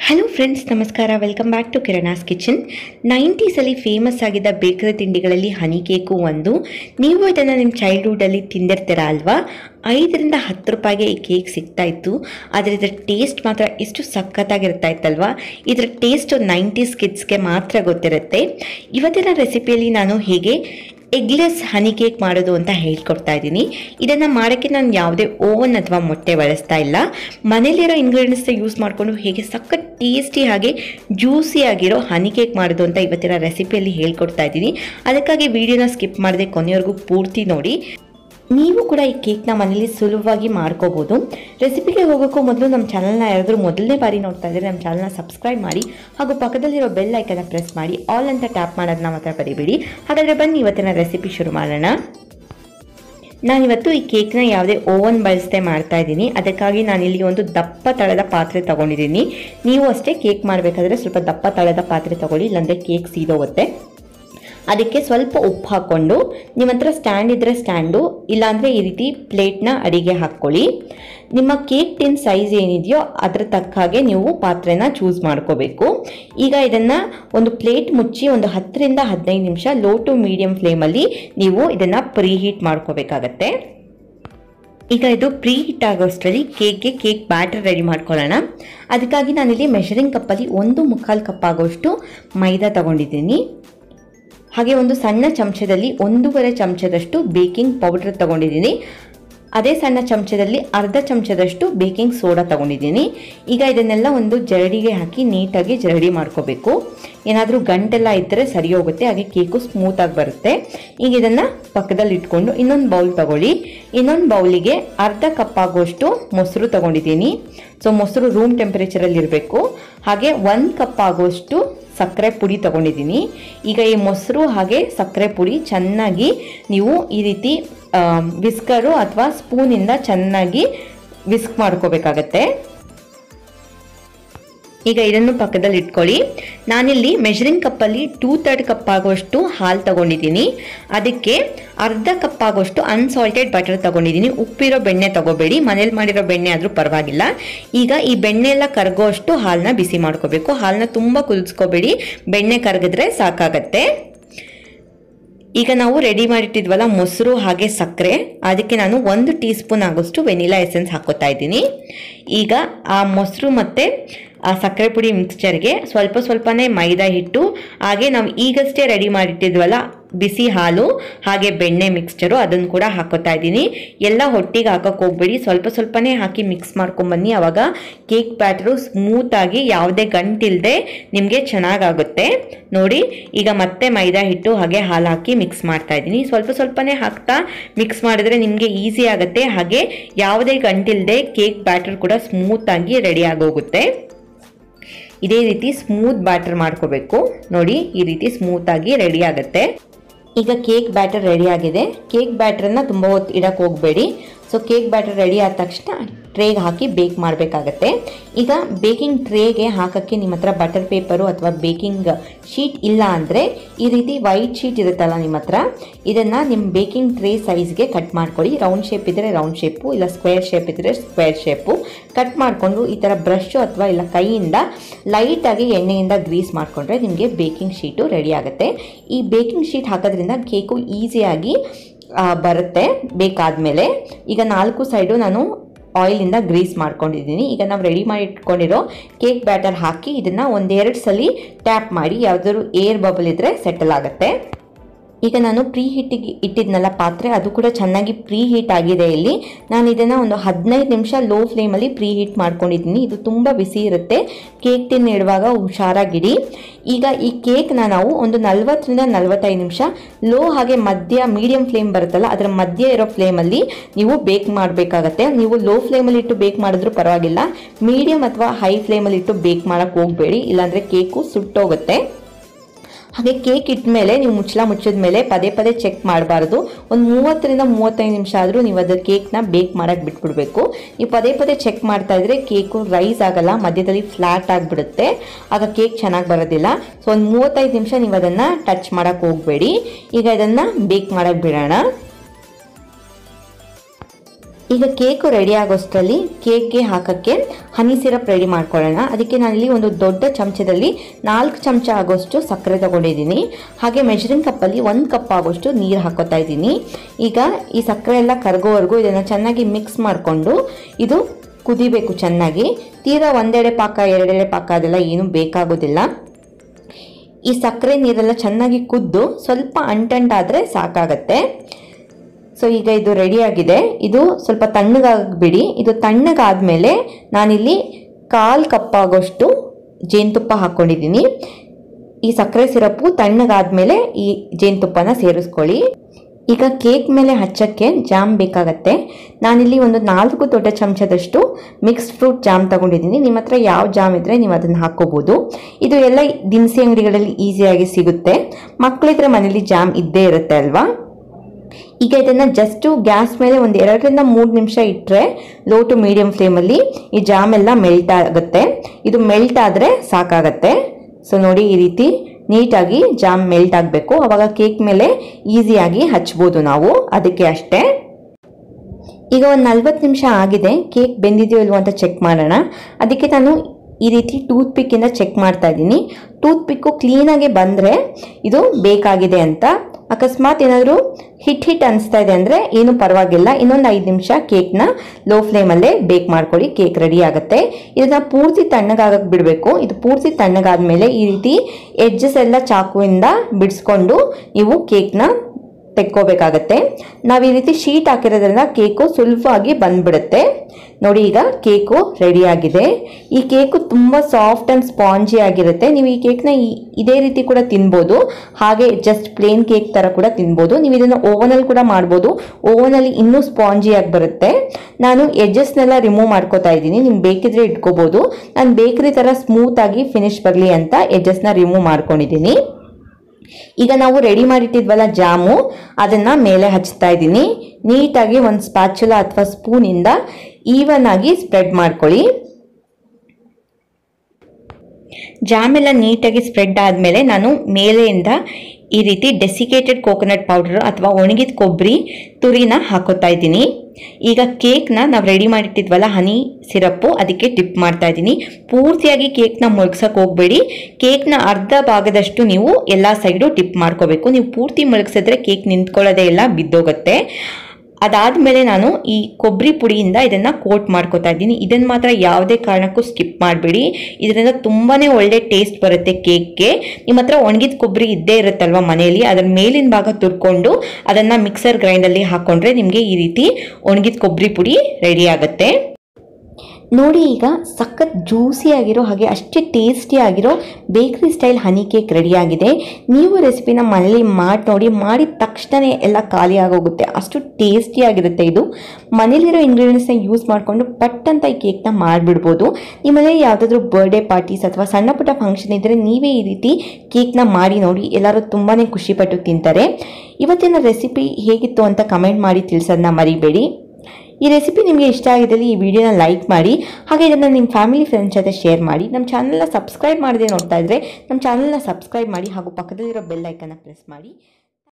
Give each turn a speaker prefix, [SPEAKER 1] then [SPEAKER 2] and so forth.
[SPEAKER 1] hello friends ನಮಸ್ಕಾರ welcome back to Kirana's kitchen ನೈಂಟೀಸಲ್ಲಿ famous ಆಗಿದ್ದ ಬೇಕರಿ ತಿಂಡಿಗಳಲ್ಲಿ ಹನಿ ಕೇಕು ಒಂದು ನೀವು ಇದನ್ನು ನಿಮ್ಮ ಚೈಲ್ಡ್ಹುಡ್ಡಲ್ಲಿ ತಿಂದಿರ್ತೀರ ಅಲ್ವಾ ಐದರಿಂದ ಹತ್ತು ರೂಪಾಯಿಗೆ ಈ ಕೇಕ್ ಸಿಗ್ತಾ ಇತ್ತು ಆದರೆ ಇದರ ಟೇಸ್ಟ್ ಮಾತ್ರ ಎಷ್ಟು ಸಖತ್ತಾಗಿರ್ತಾ ಇತ್ತಲ್ವಾ ಇದರ ಟೇಸ್ಟು ನೈಂಟೀಸ್ ಕಿಡ್ಸ್ಗೆ ಮಾತ್ರ ಗೊತ್ತಿರುತ್ತೆ ಇವತ್ತಿನ ರೆಸಿಪಿಯಲ್ಲಿ ನಾನು ಹೇಗೆ ಎಗ್ಲೆಸ್ ಹನಿ ಕೇಕ್ ಮಾಡೋದು ಅಂತ ಹೇಳ್ಕೊಡ್ತಾ ಇದ್ದೀನಿ ಇದನ್ನು ಮಾಡೋಕ್ಕೆ ನಾನು ಯಾವುದೇ ಓವನ್ ಅಥವಾ ಮೊಟ್ಟೆ ಬಳಸ್ತಾ ಇಲ್ಲ ಮನೇಲಿರೋ ಇಂಗ್ರೀಡಿಯೆಂಟ್ಸ್ನ ಯೂಸ್ ಮಾಡಿಕೊಂಡು ಹೇಗೆ ಸಖತ್ ಟೇಸ್ಟಿ ಹಾಗೆ ಜ್ಯೂಸಿ ಆಗಿರೋ ಹನಿ ಕೇಕ್ ಮಾಡೋದು ಅಂತ ಇವತ್ತಿನ ರೆಸಿಪಿಯಲ್ಲಿ ಹೇಳ್ಕೊಡ್ತಾ ಇದ್ದೀನಿ ಅದಕ್ಕಾಗಿ ವಿಡಿಯೋನ ಸ್ಕಿಪ್ ಮಾಡದೆ ಕೊನೆಯವರೆಗೂ ಪೂರ್ತಿ ನೋಡಿ ನೀವು ಕೂಡ ಈ ಕೇಕ್ನ ಮನೇಲಿ ಸುಲಭವಾಗಿ ಮಾಡ್ಕೋಬೋದು ರೆಸಿಪಿಗೆ ಹೋಗೋಕ್ಕೂ ಮೊದಲು ನಮ್ಮ ಚಾನಲ್ನ ಯಾರಾದರೂ ಮೊದಲನೇ ಬಾರಿ ನೋಡ್ತಾ ಇದ್ದರೆ ನಮ್ಮ ಚಾನಲ್ನ ಸಬ್ಸ್ಕ್ರೈಬ್ ಮಾಡಿ ಹಾಗೂ ಪಕ್ಕದಲ್ಲಿರೋ ಬೆಲ್ ಐಕನ್ನ ಪ್ರೆಸ್ ಮಾಡಿ ಆಲ್ ಅಂತ ಟ್ಯಾಪ್ ಮಾಡೋದನ್ನ ಮಾತ್ರ ಬರಿಬೇಡಿ ಹಾಗಾದರೆ ಬನ್ನಿ ಇವತ್ತಿನ ರೆಸಿಪಿ ಶುರು ಮಾಡೋಣ ನಾನಿವತ್ತು ಈ ಕೇಕ್ನ ಯಾವುದೇ ಓವನ್ ಬಳಸದೆ ಮಾಡ್ತಾ ಇದ್ದೀನಿ ಅದಕ್ಕಾಗಿ ನಾನಿಲ್ಲಿ ಒಂದು ದಪ್ಪ ತಳದ ಪಾತ್ರೆ ತಗೊಂಡಿದ್ದೀನಿ ನೀವು ಅಷ್ಟೇ ಕೇಕ್ ಮಾಡಬೇಕಾದ್ರೆ ಸ್ವಲ್ಪ ದಪ್ಪ ತಳದ ಪಾತ್ರೆ ತಗೊಳ್ಳಿ ಇಲ್ಲಾಂದರೆ ಕೇಕ್ ಸೀದೋಗುತ್ತೆ ಅದಕ್ಕೆ ಸ್ವಲ್ಪ ಉಪ್ಪು ಹಾಕ್ಕೊಂಡು ನಿಮ್ಮ ಹತ್ರ ಸ್ಟ್ಯಾಂಡ್ ಇದ್ದರೆ ಸ್ಟ್ಯಾಂಡು ಇಲ್ಲಾಂದರೆ ಈ ರೀತಿ ಪ್ಲೇಟ್ನ ಅಡಿಗೆ ಹಾಕ್ಕೊಳ್ಳಿ ನಿಮ್ಮ ಕೇಕ್ ಟಿನ್ ಸೈಜ್ ಏನಿದೆಯೋ ಅದ್ರ ತಕ್ಕ ಹಾಗೆ ನೀವು ಪಾತ್ರೆನ ಚೂಸ್ ಮಾಡ್ಕೋಬೇಕು ಈಗ ಇದನ್ನು ಒಂದು ಪ್ಲೇಟ್ ಮುಚ್ಚಿ ಒಂದು ಹತ್ತರಿಂದ ಹದಿನೈದು ನಿಮಿಷ ಲೋ ಟು ಮೀಡಿಯಂ ಫ್ಲೇಮಲ್ಲಿ ನೀವು ಇದನ್ನು ಪ್ರೀ ಹೀಟ್ ಮಾಡ್ಕೋಬೇಕಾಗತ್ತೆ ಈಗ ಇದು ಪ್ರೀ ಹೀಟ್ ಆಗೋಷ್ಟರಲ್ಲಿ ಕೇಕ್ಗೆ ಕೇಕ್ ಬ್ಯಾಟರ್ ರೆಡಿ ಮಾಡ್ಕೊಳ್ಳೋಣ ಅದಕ್ಕಾಗಿ ನಾನಿಲ್ಲಿ ಮೆಷರಿಂಗ್ ಕಪ್ಪಲ್ಲಿ ಒಂದು ಮುಕ್ಕಾಲು ಕಪ್ ಆಗೋಷ್ಟು ಮೈದಾ ತಗೊಂಡಿದ್ದೀನಿ ಹಾಗೆ ಒಂದು ಸಣ್ಣ ಚಮಚದಲ್ಲಿ ಒಂದೂವರೆ ಚಮಚದಷ್ಟು ಬೇಕಿಂಗ್ ಪೌಡರ್ ತಗೊಂಡಿದ್ದೀನಿ ಅದೇ ಸಣ್ಣ ಚಮಚದಲ್ಲಿ ಅರ್ಧ ಚಮಚದಷ್ಟು ಬೇಕಿಂಗ್ ಸೋಡಾ ತಗೊಂಡಿದ್ದೀನಿ ಈಗ ಇದನ್ನೆಲ್ಲ ಒಂದು ಜರಡಿಗೆ ಹಾಕಿ ನೀಟಾಗಿ ಜರಡಿ ಮಾಡ್ಕೋಬೇಕು ಏನಾದರೂ ಗಂಟೆಲ್ಲ ಇದ್ದರೆ ಸರಿ ಹೋಗುತ್ತೆ ಹಾಗೆ ಕೇಕು ಸ್ಮೂತಾಗಿ ಬರುತ್ತೆ ಈಗ ಇದನ್ನು ಪಕ್ಕದಲ್ಲಿ ಇಟ್ಕೊಂಡು ಇನ್ನೊಂದು ಬೌಲ್ ತಗೊಳ್ಳಿ ಇನ್ನೊಂದು ಬೌಲಿಗೆ ಅರ್ಧ ಕಪ್ ಆಗೋಷ್ಟು ಮೊಸರು ತಗೊಂಡಿದ್ದೀನಿ ಸೊ ಮೊಸರು ರೂಮ್ ಟೆಂಪರೇಚರಲ್ಲಿ ಇರಬೇಕು ಹಾಗೆ ಒಂದು ಕಪ್ ಆಗೋಷ್ಟು ಸಕ್ಕರೆ ಪುಡಿ ತಗೊಂಡಿದ್ದೀನಿ ಈಗ ಈ ಮೊಸರು ಹಾಗೆ ಸಕ್ಕರೆ ಪುಡಿ ಚೆನ್ನಾಗಿ ನೀವು ಈ ರೀತಿ ವಿಸ್ಕರು ಅಥವಾ ಸ್ಪೂನಿಂದ ಚೆನ್ನಾಗಿ ವಿಸ್ಕ್ ಮಾಡ್ಕೋಬೇಕಾಗತ್ತೆ ಈಗ ಇದನ್ನು ಪಕ್ಕದಲ್ಲಿ ಇಟ್ಕೊಳ್ಳಿ ನಾನಿಲ್ಲಿ ಮೆಷರಿಂಗ್ ಕಪ್ಪಲ್ಲಿ ಟೂ ತರ್ಡ್ ಕಪ್ ಆಗೋಷ್ಟು ಹಾಲು ತಗೊಂಡಿದ್ದೀನಿ ಅದಕ್ಕೆ ಅರ್ಧ ಕಪ್ ಆಗೋಷ್ಟು ಅನ್ಸಾಲ್ಟೆಡ್ ಬಟರ್ ತಗೊಂಡಿದ್ದೀನಿ ಉಪ್ಪಿರೋ ಬೆಣ್ಣೆ ತಗೋಬೇಡಿ ಮನೇಲಿ ಮಾಡಿರೋ ಬೆಣ್ಣೆ ಆದರೂ ಪರವಾಗಿಲ್ಲ ಈಗ ಈ ಬೆಣ್ಣೆ ಎಲ್ಲ ಕರಗೋಷ್ಟು ಹಾಲನ್ನ ಬಿಸಿ ಮಾಡ್ಕೋಬೇಕು ಹಾಲನ್ನ ತುಂಬ ಕುದಿಸ್ಕೋಬೇಡಿ ಬೆಣ್ಣೆ ಕರಗಿದ್ರೆ ಸಾಕಾಗತ್ತೆ ಈಗ ನಾವು ರೆಡಿ ಮಾಡಿಟ್ಟಿದ್ವಲ್ಲ ಮೊಸರು ಹಾಗೆ ಸಕ್ಕರೆ ಅದಕ್ಕೆ ನಾನು ಒಂದು ಟೀ ಸ್ಪೂನ್ ಆಗೋಷ್ಟು ವೆನಿಲಾ ಎಸೆನ್ಸ್ ಹಾಕೋತಾ ಇದ್ದೀನಿ ಈಗ ಆ ಮೊಸರು ಮತ್ತು ಆ ಸಕ್ಕರೆ ಪುಡಿ ಮಿಕ್ಸ್ಚರ್ಗೆ ಸ್ವಲ್ಪ ಸ್ವಲ್ಪನೇ ಮೈದಾ ಹಿಟ್ಟು ಹಾಗೆ ನಾವು ಈಗಷ್ಟೇ ರೆಡಿ ಮಾಡಿಟ್ಟಿದ್ವಲ್ಲ ಬಿಸಿ ಹಾಲು ಹಾಗೆ ಬೆಣ್ಣೆ ಮಿಕ್ಸ್ಚರು ಅದನ್ನು ಕೂಡ ಹಾಕೋತಾ ಇದ್ದೀನಿ ಎಲ್ಲ ಹೊಟ್ಟಿಗೆ ಹಾಕೋಕೆ ಹೋಗ್ಬೇಡಿ ಸ್ವಲ್ಪ ಸ್ವಲ್ಪನೇ ಹಾಕಿ ಮಿಕ್ಸ್ ಮಾಡ್ಕೊಂಬನ್ನಿ ಆವಾಗ ಕೇಕ್ ಬ್ಯಾಟರು ಸ್ಮೂತಾಗಿ ಯಾವುದೇ ಗಂಟಿಲ್ಲದೆ ನಿಮಗೆ ಚೆನ್ನಾಗಾಗುತ್ತೆ ನೋಡಿ ಈಗ ಮತ್ತೆ ಮೈದಾ ಹಿಟ್ಟು ಹಾಗೆ ಹಾಲು ಹಾಕಿ ಮಿಕ್ಸ್ ಮಾಡ್ತಾ ಇದ್ದೀನಿ ಸ್ವಲ್ಪ ಸ್ವಲ್ಪನೇ ಹಾಕ್ತಾ ಮಿಕ್ಸ್ ಮಾಡಿದ್ರೆ ನಿಮಗೆ ಈಸಿ ಆಗುತ್ತೆ ಹಾಗೆ ಯಾವುದೇ ಗಂಟಿಲ್ಲದೆ ಕೇಕ್ ಬ್ಯಾಟರ್ ಕೂಡ ಸ್ಮೂತಾಗಿ ರೆಡಿ ಆಗೋಗುತ್ತೆ ಇದೇ ರೀತಿ ಸ್ಮೂತ್ ಬ್ಯಾಟರ್ ಮಾಡ್ಕೋಬೇಕು ನೋಡಿ ಈ ರೀತಿ ಸ್ಮೂತಾಗಿ ರೆಡಿ ಆಗುತ್ತೆ ಈಗ ಕೇಕ್ ಬ್ಯಾಟರ್ ರೆಡಿ ಆಗಿದೆ ಕೇಕ್ ಬ್ಯಾಟರನ್ನ ತುಂಬ ಹೊತ್ತು ಇಡಕ್ಕೆ ಹೋಗಬೇಡಿ ಸೊ ಕೇಕ್ ಬ್ಯಾಟರ್ ರೆಡಿ ಆದ ತಕ್ಷಣ ಟ್ರೇಗೆ ಹಾಕಿ ಬೇಕ್ ಮಾಡಬೇಕಾಗತ್ತೆ ಈಗ ಬೇಕಿಂಗ್ ಟ್ರೇಗೆ ಹಾಕೋಕ್ಕೆ ನಿಮ್ಮ ಹತ್ರ ಬಟರ್ ಪೇಪರು ಅಥವಾ ಬೇಕಿಂಗ್ ಶೀಟ್ ಇಲ್ಲ ಅಂದರೆ ಈ ರೀತಿ ವೈಟ್ ಶೀಟ್ ಇರುತ್ತಲ್ಲ ನಿಮ್ಮ ಹತ್ರ ಇದನ್ನು ನಿಮ್ಮ ಬೇಕಿಂಗ್ ಟ್ರೇ ಸೈಜ್ಗೆ ಕಟ್ ಮಾಡ್ಕೊಳ್ಳಿ ರೌಂಡ್ ಶೇಪ್ ಇದ್ದರೆ ರೌಂಡ್ ಶೇಪು ಇಲ್ಲ ಸ್ಕ್ವೇರ್ ಶೇಪ್ ಇದ್ದರೆ ಸ್ಕ್ವೇರ್ ಶೇಪು ಕಟ್ ಮಾಡಿಕೊಂಡು ಈ ಥರ ಬ್ರಷು ಅಥವಾ ಇಲ್ಲ ಕೈಯಿಂದ ಲೈಟಾಗಿ ಎಣ್ಣೆಯಿಂದ ಗ್ರೀಸ್ ಮಾಡಿಕೊಂಡ್ರೆ ನಿಮಗೆ ಬೇಕಿಂಗ್ ಶೀಟು ರೆಡಿ ಆಗುತ್ತೆ ಈ ಬೇಕಿಂಗ್ ಶೀಟ್ ಹಾಕೋದ್ರಿಂದ ಕೇಕು ಈಸಿಯಾಗಿ ಬರುತ್ತೆ ಬೇಕಾದಮೇಲೆ ಈಗ ನಾಲ್ಕು ಸೈಡು ನಾನು ಆಯಿಲಿಂದ ಗ್ರೀಸ್ ಮಾಡ್ಕೊಂಡಿದ್ದೀನಿ ಈಗ ನಾವು ರೆಡಿ ಮಾಡಿ ಇಟ್ಕೊಂಡಿರೋ ಕೇಕ್ ಬ್ಯಾಟರ್ ಹಾಕಿ ಇದನ್ನು ಒಂದೆರಡು ಸಲ ಟ್ಯಾಪ್ ಮಾಡಿ ಯಾವುದಾದ್ರು ಏರ್ ಬಬಲ್ ಇದ್ದರೆ ಸೆಟಲ್ ಆಗುತ್ತೆ ಈಗ ನಾನು ಪ್ರೀ ಹೀಟಿಗೆ ಇಟ್ಟಿದ್ನಲ್ಲ ಪಾತ್ರೆ ಅದು ಕೂಡ ಚೆನ್ನಾಗಿ ಪ್ರೀ ಹೀಟ್ ಆಗಿದೆ ಇಲ್ಲಿ ನಾನು ಇದನ್ನು ಒಂದು ಹದಿನೈದು ನಿಮಿಷ ಲೋ ಫ್ಲೇಮಲ್ಲಿ ಪ್ರೀ ಹೀಟ್ ಮಾಡ್ಕೊಂಡಿದ್ದೀನಿ ಇದು ತುಂಬ ಬಿಸಿ ಇರುತ್ತೆ ಕೇಕ್ ತಿನ್ನು ಇಡುವಾಗ ಹುಷಾರಾಗಿಡಿ ಈಗ ಈ ಕೇಕ್ನ ನಾವು ಒಂದು ನಲ್ವತ್ತರಿಂದ ನಲ್ವತ್ತೈದು ನಿಮಿಷ ಲೋ ಹಾಗೆ ಮಧ್ಯ ಮೀಡಿಯಂ ಫ್ಲೇಮ್ ಬರುತ್ತಲ್ಲ ಅದರ ಮಧ್ಯ ಇರೋ ಫ್ಲೇಮಲ್ಲಿ ನೀವು ಬೇಕ್ ಮಾಡಬೇಕಾಗತ್ತೆ ನೀವು ಲೋ ಫ್ಲೇಮಲ್ಲಿ ಇಟ್ಟು ಬೇಕ್ ಮಾಡಿದ್ರೂ ಪರವಾಗಿಲ್ಲ ಮೀಡಿಯಂ ಅಥವಾ ಹೈ ಫ್ಲೇಮಲ್ಲಿ ಇಟ್ಟು ಬೇಕ್ ಮಾಡೋಕ್ಕೆ ಹೋಗಬೇಡಿ ಇಲ್ಲಾಂದರೆ ಕೇಕು ಸುಟ್ಟೋಗುತ್ತೆ ಹಾಗೆ ಕೇಕ್ ಇಟ್ಟ ಮೇಲೆ ನೀವು ಮುಚ್ಚಳ ಮುಚ್ಚಿದ ಮೇಲೆ ಪದೇ ಪದೇ ಚೆಕ್ ಮಾಡಬಾರ್ದು ಒಂದು ಮೂವತ್ತರಿಂದ ಮೂವತ್ತೈದು ನಿಮಿಷ ಆದರೂ ನೀವು ಅದು ಕೇಕ್ನ ಬೇಕ್ ಮಾಡೋಕ್ಕೆ ಬಿಟ್ಬಿಡ್ಬೇಕು ನೀವು ಪದೇ ಪದೇ ಚೆಕ್ ಮಾಡ್ತಾ ಇದ್ರೆ ಕೇಕು ರೈಸ್ ಆಗಲ್ಲ ಮಧ್ಯದಲ್ಲಿ ಫ್ಲಾಟ್ ಆಗಿಬಿಡುತ್ತೆ ಆಗ ಕೇಕ್ ಚೆನ್ನಾಗಿ ಬರೋದಿಲ್ಲ ಸೊ ಒಂದು ಮೂವತ್ತೈದು ನಿಮಿಷ ನೀವು ಅದನ್ನು ಟಚ್ ಮಾಡೋಕ್ಕೆ ಹೋಗಬೇಡಿ ಈಗ ಇದನ್ನು ಬೇಕ್ ಮಾಡೋಕ್ಕೆ ಬಿಡೋಣ ಈಗ ಕೇಕು ರೆಡಿ ಆಗೋಷ್ಟರಲ್ಲಿ ಕೇಕ್ಗೆ ಹಾಕೋಕ್ಕೆ ಹನಿ ಸಿರಪ್ ರೆಡಿ ಮಾಡ್ಕೊಳ್ಳೋಣ ಅದಕ್ಕೆ ನಾನಿಲ್ಲಿ ಒಂದು ದೊಡ್ಡ ಚಮಚದಲ್ಲಿ ನಾಲ್ಕು ಚಮಚ ಆಗೋಷ್ಟು ಸಕ್ಕರೆ ತಗೊಂಡಿದ್ದೀನಿ ಹಾಗೆ ಮೆಜರಿಂಗ್ ಕಪ್ಪಲ್ಲಿ ಒಂದು ಕಪ್ ಆಗೋಷ್ಟು ನೀರು ಹಾಕೋತಾ ಇದ್ದೀನಿ ಈಗ ಈ ಸಕ್ಕರೆ ಎಲ್ಲ ಕರಗೋವರೆಗೂ ಇದನ್ನು ಚೆನ್ನಾಗಿ ಮಿಕ್ಸ್ ಮಾಡಿಕೊಂಡು ಇದು ಕುದಿಬೇಕು ಚೆನ್ನಾಗಿ ತೀರಾ ಒಂದೆಡೆ ಪಾಕ ಎರಡೆಡೆ ಪಾಕ ಅದೆಲ್ಲ ಏನೂ ಬೇಕಾಗೋದಿಲ್ಲ ಈ ಸಕ್ಕರೆ ನೀರೆಲ್ಲ ಚೆನ್ನಾಗಿ ಕುದ್ದು ಸ್ವಲ್ಪ ಅಂಟಂಟಾದರೆ ಸಾಕಾಗತ್ತೆ ಸೊ ಈಗ ಇದು ರೆಡಿಯಾಗಿದೆ ಇದು ಸ್ವಲ್ಪ ತಣ್ಣಗಾಗ್ಬಿಡಿ ಇದು ತಣ್ಣಗಾದ್ಮೇಲೆ ನಾನಿಲ್ಲಿ ಕಾಲು ಕಪ್ ಆಗೋಷ್ಟು ಜೇನುತುಪ್ಪ ಹಾಕ್ಕೊಂಡಿದ್ದೀನಿ ಈ ಸಕ್ಕರೆ ಸಿರಪ್ಪು ತಣ್ಣಗಾದ್ಮೇಲೆ ಈ ಜೇನುತುಪ್ಪನ ಸೇರಿಸ್ಕೊಳ್ಳಿ ಈಗ ಕೇಕ್ ಮೇಲೆ ಹಚ್ಚಕ್ಕೆ ಜಾಮ್ ಬೇಕಾಗತ್ತೆ ನಾನಿಲ್ಲಿ ಒಂದು ನಾಲ್ಕು ದೊಡ್ಡ ಚಮಚದಷ್ಟು ಮಿಕ್ಸ್ಡ್ ಫ್ರೂಟ್ ಜಾಮ್ ತಗೊಂಡಿದ್ದೀನಿ ನಿಮ್ಮ ಹತ್ರ ಯಾವ ಜಾಮ್ ಇದ್ದರೆ ನೀವು ಅದನ್ನು ಹಾಕ್ಕೋಬೋದು ಇದು ಎಲ್ಲ ದಿನಸಿ ಅಂಗಡಿಗಳಲ್ಲಿ ಈಸಿಯಾಗಿ ಸಿಗುತ್ತೆ ಮಕ್ಕಳಿದ್ರೆ ಮನೇಲಿ ಜಾಮ್ ಇದ್ದೇ ಇರುತ್ತೆ ಅಲ್ವಾ ಈಗ ಇದನ್ನು ಜಸ್ಟು ಗ್ಯಾಸ್ ಮೇಲೆ ಒಂದು ಎರಡರಿಂದ ಮೂರು ನಿಮಿಷ ಇಟ್ಟರೆ ಲೋ ಟು ಮೀಡಿಯಂ ಫ್ಲೇಮಲ್ಲಿ ಈ ಜಾಮ್ ಎಲ್ಲ ಮೆಲ್ಟ್ ಆಗುತ್ತೆ ಇದು ಮೆಲ್ಟ್ ಆದರೆ ಸಾಕಾಗತ್ತೆ ಸೊ ನೋಡಿ ಈ ರೀತಿ ನೀಟಾಗಿ ಜಾಮ್ ಮೆಲ್ಟ್ ಆಗಬೇಕು ಅವಾಗ ಕೇಕ್ ಮೇಲೆ ಈಸಿಯಾಗಿ ಹಚ್ಬೋದು ನಾವು ಅದಕ್ಕೆ ಅಷ್ಟೇ ಈಗ ಒಂದು ನಲ್ವತ್ತು ನಿಮಿಷ ಆಗಿದೆ ಕೇಕ್ ಬೆಂದಿದೆಯೋ ಇಲ್ವೋ ಅಂತ ಚೆಕ್ ಮಾಡೋಣ ಅದಕ್ಕೆ ನಾನು ಈ ರೀತಿ ಟೂತ್ ಪಿಕ್ಕಿಂದ ಚೆಕ್ ಮಾಡ್ತಾ ಇದ್ದೀನಿ ಟೂತ್ ಪಿಕ್ಕು ಕ್ಲೀನಾಗಿ ಬಂದರೆ ಇದು ಬೇಕಾಗಿದೆ ಅಂತ ಅಕಸ್ಮಾತ್ ಏನಾದರೂ ಹಿಟ್ ಹಿಟ್ ಅನಿಸ್ತಾ ಇದೆ ಅಂದರೆ ಏನು ಪರವಾಗಿಲ್ಲ ಇನ್ನೊಂದು ಐದು ನಿಮಿಷ ಕೇಕ್ನ ಲೋ ಫ್ಲೇಮಲ್ಲೇ ಬೇಕ್ ಮಾಡ್ಕೊಳ್ಳಿ ಕೇಕ್ ರೆಡಿ ಆಗುತ್ತೆ ಇದನ್ನ ಪೂರ್ತಿ ತಣ್ಣಗಾಗಕ್ಕೆ ಬಿಡಬೇಕು ಇದು ಪೂರ್ತಿ ತಣ್ಣಗಾದ್ಮೇಲೆ ಈ ರೀತಿ ಎಡ್ಜಸ್ ಎಲ್ಲ ಚಾಕುವಿಂದ ಬಿಡಿಸ್ಕೊಂಡು ನೀವು ಕೇಕ್ನ ತೆಕ್ಕೋಬೇಕಾಗತ್ತೆ ನಾವು ಈ ರೀತಿ ಶೀಟ್ ಹಾಕಿರೋದ್ರಿಂದ ಕೇಕು ಸುಲಭವಾಗಿ ಬಂದ್ಬಿಡುತ್ತೆ ನೋಡಿ ಈಗ ಕೇಕು ರೆಡಿ ಆಗಿದೆ ಈ ಕೇಕು ತುಂಬ ಸಾಫ್ಟ್ ಆ್ಯಂಡ್ ಸ್ಪಾಂಜಿ ಆಗಿರುತ್ತೆ ನೀವು ಈ ಕೇಕ್ನ ಇದೇ ರೀತಿ ಕೂಡ ತಿನ್ಬೋದು ಹಾಗೆ ಜಸ್ಟ್ ಪ್ಲೇನ್ ಕೇಕ್ ಥರ ಕೂಡ ತಿನ್ಬೋದು ನೀವು ಇದನ್ನು ಓವನಲ್ಲಿ ಕೂಡ ಮಾಡ್ಬೋದು ಓವನಲ್ಲಿ ಇನ್ನೂ ಸ್ಪಾಂಜಿಯಾಗಿ ಬರುತ್ತೆ ನಾನು ಎಡ್ಜಸ್ನೆಲ್ಲ ರಿಮೂವ್ ಮಾಡ್ಕೋತಾ ಇದ್ದೀನಿ ನಿಮ್ಗೆ ಬೇಕಿದ್ರೆ ಇಟ್ಕೋಬೋದು ನಾನು ಬೇಕರಿ ಥರ ಸ್ಮೂತಾಗಿ ಫಿನಿಶ್ ಬರಲಿ ಅಂತ ಎಡ್ಜಸ್ನ ರಿಮೂವ್ ಮಾಡ್ಕೊಂಡಿದ್ದೀನಿ ಈಗ ನಾವು ರೆಡಿ ಮಾಡಿಟ್ಟಿದ್ವಲ್ಲ ಜಾಮು ಅದನ್ನು ಮೇಲೆ ಹಚ್ತಾ ಇದ್ದೀನಿ ನೀಟಾಗಿ ಒಂದು ಸ್ಪ್ಯಾಚುಲ ಅಥವಾ ಸ್ಪೂನಿಂದ ಈವನ್ ಆಗಿ ಸ್ಪ್ರೆಡ್ ಮಾಡ್ಕೊಳ್ಳಿ ಜಾಮ್ ಎಲ್ಲ ನೀಟಾಗಿ ಸ್ಪ್ರೆಡ್ ಆದಮೇಲೆ ನಾನು ಮೇಲೆಯಿಂದ ಈ ರೀತಿ ಡೆಸಿಕೇಟೆಡ್ ಕೋಕೋನಟ್ ಪೌಡರ್ ಅಥವಾ ಒಣಗಿದ ಕೊಬ್ಬರಿ ತುರಿನ ಹಾಕೋತಾ ಇದ್ದೀನಿ ಈಗ ಕೇಕ್ನ ನಾವು ರೆಡಿ ಮಾಡಿಟ್ಟಿದ್ವಲ್ಲ ಹನಿ ಸಿರಪ್ಪು ಅದಕ್ಕೆ ಟಿಪ್ ಮಾಡ್ತಾ ಇದ್ದೀನಿ ಪೂರ್ತಿಯಾಗಿ ಕೇಕ್ನ ಮುಳುಗ್ಸಕ್ಕೆ ಹೋಗಬೇಡಿ ಕೇಕ್ನ ಅರ್ಧ ಭಾಗದಷ್ಟು ನೀವು ಎಲ್ಲ ಸೈಡು ಟಿಪ್ ಮಾಡ್ಕೋಬೇಕು ನೀವು ಪೂರ್ತಿ ಮುಳುಗ್ಸಿದ್ರೆ ಕೇಕ್ ನಿಂತ್ಕೊಳ್ಳೋದೇ ಇಲ್ಲ ಬಿದ್ದೋಗುತ್ತೆ ಅದಾದಮೇಲೆ ನಾನು ಈ ಕೊಬ್ಬರಿ ಪುಡಿಯಿಂದ ಇದನ್ನು ಕೋಟ್ ಮಾಡ್ಕೋತಾ ಇದ್ದೀನಿ ಇದನ್ನು ಮಾತ್ರ ಯಾವುದೇ ಕಾರಣಕ್ಕೂ ಸ್ಕಿಪ್ ಮಾಡಬೇಡಿ ಇದರಿಂದ ತುಂಬಾ ಒಳ್ಳೆ ಟೇಸ್ಟ್ ಬರುತ್ತೆ ಕೇಕ್ಗೆ ನಿಮ್ಮ ಹತ್ರ ಒಣಗಿದ ಕೊಬ್ಬರಿ ಇದ್ದೇ ಇರುತ್ತಲ್ವ ಮನೆಯಲ್ಲಿ ಅದರ ಮೇಲಿನ ಭಾಗ ತುರ್ಕೊಂಡು ಅದನ್ನು ಮಿಕ್ಸರ್ ಗ್ರೈಂಡಲ್ಲಿ ಹಾಕ್ಕೊಂಡ್ರೆ ನಿಮಗೆ ಈ ರೀತಿ ಒಣಗಿದ ಕೊಬ್ಬರಿ ಪುಡಿ ರೆಡಿ ಆಗುತ್ತೆ ನೋಡಿ ಈಗ ಸಖತ್ ಜ್ಯೂಸಿ ಆಗಿರೋ ಹಾಗೆ ಅಷ್ಟೇ ಟೇಸ್ಟಿ ಆಗಿರೋ ಬೇಕ್ರಿ ಸ್ಟೈಲ್ ಹನಿ ಕೇಕ್ ರೆಡಿಯಾಗಿದೆ ನೀವು ರೆಸಿಪಿನ ಮನೇಲಿ ಮಾಡಿ ನೋಡಿ ಮಾಡಿದ ತಕ್ಷಣ ಎಲ್ಲ ಖಾಲಿ ಆಗೋಗುತ್ತೆ ಅಷ್ಟು ಟೇಸ್ಟಿಯಾಗಿರುತ್ತೆ ಇದು ಮನೇಲಿರೋ ಇಂಗ್ರೀಡಿಯೆಂಟ್ಸ್ನ ಯೂಸ್ ಮಾಡಿಕೊಂಡು ಪಟ್ ಅಂತ ಈ ಕೇಕ್ನ ಮಾಡಿಬಿಡ್ಬೋದು ನಿಮ್ಮಲ್ಲಿ ಯಾವುದಾದ್ರೂ ಬರ್ಡೇ ಪಾರ್ಟೀಸ್ ಅಥವಾ ಸಣ್ಣ ಪುಟ್ಟ ಫಂಕ್ಷನ್ ಇದ್ದರೆ ನೀವೇ ಈ ರೀತಿ ಕೇಕ್ನ ಮಾಡಿ ನೋಡಿ ಎಲ್ಲರೂ ತುಂಬಾ ಖುಷಿಪಟ್ಟು ತಿಂತಾರೆ ಇವತ್ತಿನ ರೆಸಿಪಿ ಹೇಗಿತ್ತು ಅಂತ ಕಮೆಂಟ್ ಮಾಡಿ ತಿಳಿಸೋದನ್ನ ಮರಿಬೇಡಿ ಈ ರೆಸಿಪಿ ನಿಮಗೆ ಇಷ್ಟ ಆಗಿದ್ದಲ್ಲಿ ಈ ವಿಡಿಯೋನ ಲೈಕ್ ಮಾಡಿ ಹಾಗೆ ಇದನ್ನು ನಿಮ್ಮ ಫ್ಯಾಮಿಲಿ ಫ್ರೆಂಡ್ಸ್ ಜೊತೆ ಶೇರ್ ಮಾಡಿ ನಮ್ಮ ಚಾನಲ್ನ ಸಬ್ಸ್ಕ್ರೈಬ್ ಮಾಡದೆ ನೋಡ್ತಾ ಇದ್ದರೆ ನಮ್ಮ ಚಾನಲ್ನ ಸಬ್ಸ್ಕ್ರೈಬ್ ಮಾಡಿ ಹಾಗೂ ಪಕ್ಕದಲ್ಲಿರೋ ಬೆಲ್ ಐಕನ್ನ ಪ್ರೆಸ್ ಮಾಡಿ